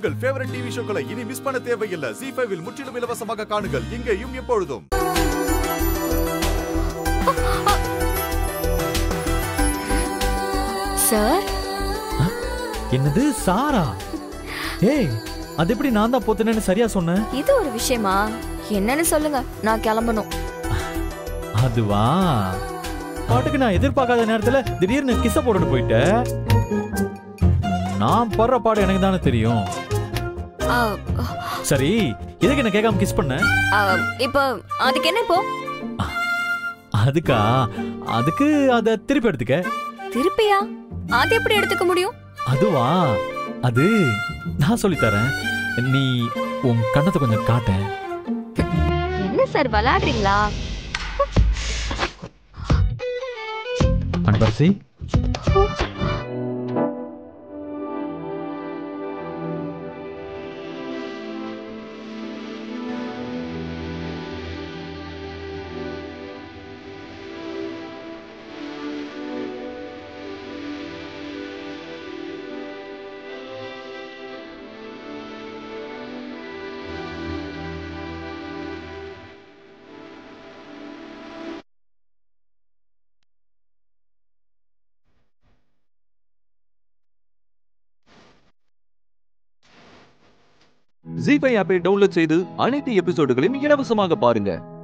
உங்கள் favourite TV ஷோக்களை இனி miss பண்ண தேவையில்லை ஜி ஃபைவில் முற்றிலும் இலவசமாக காணுங்கள் இங்கேயும் எப்பொழுதும் சார் என்னது சாரா ஏய் அது எப்படி நான் தான் போத்துனேன்னு சரியா சொன்னேன் இது ஒரு விஷயமா என்னன்னு சொல்லுங்க நான் கிளம்பணும் அதுவா பாட்டுக்கு நான் எதிர்பார்க்காத நேரத்துல திடீர்னு கிச போட்டுட்டு போயிட்டேன் நான் படுற பாடு எனக்கு தானே தெரியும் ஆ, சரி எதுக்கு என்ன கேட்காம கிஸ் பண்ண ஆ, இப்போ அதுக்கு என்ன இப்போ அதுக்கா அதுக்கு அத திருப்பி எடுத்துக்க திருப்பியா அது எப்படி எடுத்துக்க முடியும் அதுவா அது நான் சொல்லித் தரேன் நீ உன் கண்ணத்தை கொஞ்சம் காட்டேன் என்ன சார் விளையாடுறீங்களா அன்பரசி ஜி ஃபைவ் ஆப்பை டவுன்லோட் செய்து அனைத்து எபிசோடுகளையும் இலவசமாக பாருங்க